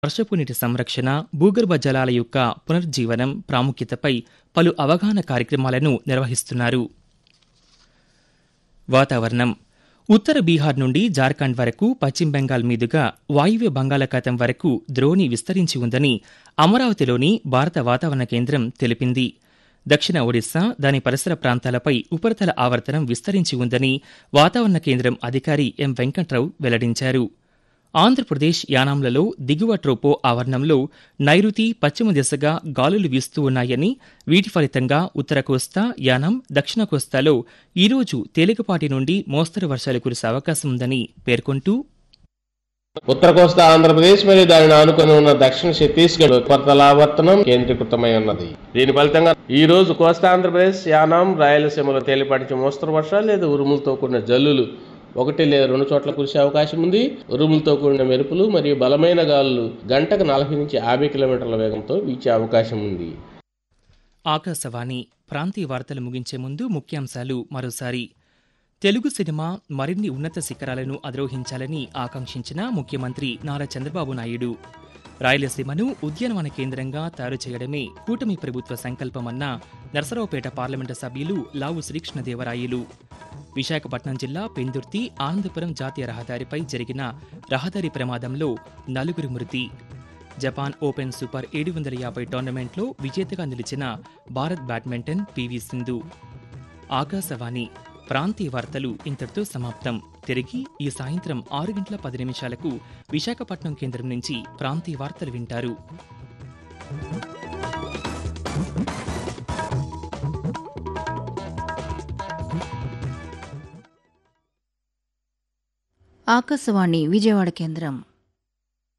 వర్షపు నీటి సంరక్షణ భూగర్భ జలాల యొక్క పునరుజ్జీవనం ప్రాముఖ్యతపై పలు అవగాహన కార్యక్రమాలను నిర్వహిస్తున్నారు వాతావరణం ఉత్తర బీహార్ నుండి జార్ఖండ్ వరకు పశ్చిమ బెంగాల్ మీదుగా వాయువ్య బంగాళాఖాతం వరకు ద్రోణి విస్తరించి ఉందని అమరావతిలోని భారత వాతావరణ కేంద్రం తెలిపింది దక్షిణ ఒడిశా దాని పరిసర ప్రాంతాలపై ఉపరితల ఆవర్తనం విస్తరించి ఉందని వాతావరణ కేంద్రం అధికారి ఎం వెంకట్రావు వెల్లడించారు ఆంధ్రప్రదేశ్ యానాంలలో దిగువ ట్రోపో ఆవరణంలో నైరుతి పశ్చిమ దిశగా గాలులు వీస్తూ ఉన్నాయని వీటి ఫలితంగా ఉత్తర కోస్తా యానాం దక్షిణ కోస్తాలో ఈరోజు తేలికపాటి నుండి మోస్తరు వర్షాలు కురిసే అవకాశం ఉందని పేర్కొంటూ ఉత్తర కోస్తా ఆంధ్రప్రదేశ్ మరియు దానిని ఆనుకుని ఉన్న దక్షిణ ఛత్తీస్గఢ్ ఉపరితలావర్తనం కేంద్రీకృతమై ఉన్నది దీని ఫలితంగా ఈ రోజు కోస్తా ఆంధ్రప్రదేశ్ యానాం రాయలసీమలో తేలిపాటి మోస్తరు వర్షాలు లేదా ఉరుములతో కూడిన జల్లులు ఒకటి లేదా రెండు చోట్ల కురిసే అవకాశం ఉంది ఉరుములతో కూడిన మెరుపులు మరియు బలమైన గాలులు గంటకు నలభై నుంచి యాభై కిలోమీటర్ల వేగంతో వీచే అవకాశం ఉంది ఆకాశవాణి ప్రాంతీయ వార్తలు ముగించే ముందు ముఖ్యాంశాలు మరోసారి తెలుగు సినిమా మరిన్ని ఉన్నత శిఖరాలను అధిరోహించాలని ఆకాంక్షించిన ముఖ్యమంత్రి నారా చంద్రబాబు నాయుడు రాయలసీమను ఉద్యానవన కేంద్రంగా తయారు చేయడమే కూటమి ప్రభుత్వ సంకల్పమన్న నరసరావుపేట పార్లమెంటు సభ్యులు లావు శ్రీకృష్ణదేవరాయలు విశాఖపట్నం జిల్లా పెందుర్తి ఆనందపురం జాతీయ రహదారిపై జరిగిన రహదారి ప్రమాదంలో నలుగురు మృతి జపాన్ ఓపెన్ సూపర్ ఏడు వందల యాభై టోర్నమెంట్లో విజేతగా నిలిచిన భారత్ బ్యాడ్మింటన్ పివి సింధు ఆకాశవాణి ప్రాంతీయ వార్తలు ఇంతటితో సమాప్తం తిరిగి ఈ సాయంత్రం ఆరు గంటల పది నిమిషాలకు విశాఖపట్నం కేంద్రం నుంచి ప్రాంతీయ వార్తలు వింటారు ఆకాశవాణి విజయవాడ కేంద్రం